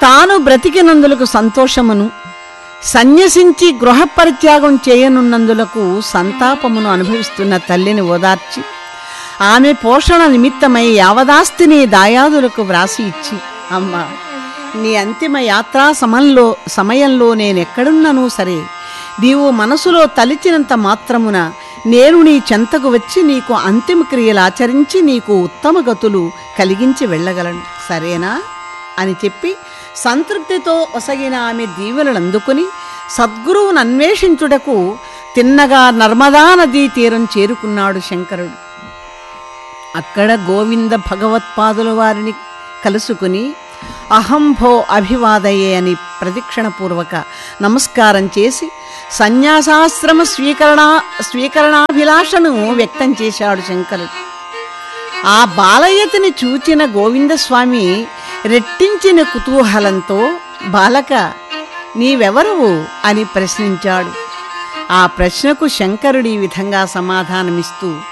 తాను బ్రతికినందులకు సంతోషమును సన్యసించి గృహపరిత్యాగం చేయనున్నందులకు సంతాపమును అనుభవిస్తున్న తల్లిని ఓదార్చి ఆమె పోషణ నిమిత్తమై యావదాస్తిని దాయాదులకు వ్రాసి ఇచ్చి అమ్మా నీ అంతిమ యాత్రా సమయంలో సమయంలో నేనెక్కడున్నను సరే నీవు మనసులో తలిచినంత మాత్రమున నేను నీ చెంతకు వచ్చి నీకు అంతిమ క్రియలు ఆచరించి నీకు ఉత్తమ గతులు కలిగించి వెళ్ళగలను సరేనా అని చెప్పి సంతృప్తితో ఒసగిన ఆమె దీవెనలు అందుకుని సద్గురువును అన్వేషించుటకు తిన్నగా నర్మదా నదీ తీరం చేరుకున్నాడు శంకరుడు అక్కడ గోవింద భగవత్పాదుల వారిని కలుసుకుని అహంభో అభివాదయే అని ప్రదక్షిణపూర్వక నమస్కారం చేసి సన్యాసాశ్రమ స్వీకరణ స్వీకరణాభిలాషను వ్యక్తం చేశాడు శంకరుడు ఆ బాలయ్యతని చూచిన గోవిందస్వామి రెట్టించిన కుతూహలంతో బాలక నీవెవరువు అని ప్రశ్నించాడు ఆ ప్రశ్నకు శంకరుడు ఈ విధంగా సమాధానమిస్తూ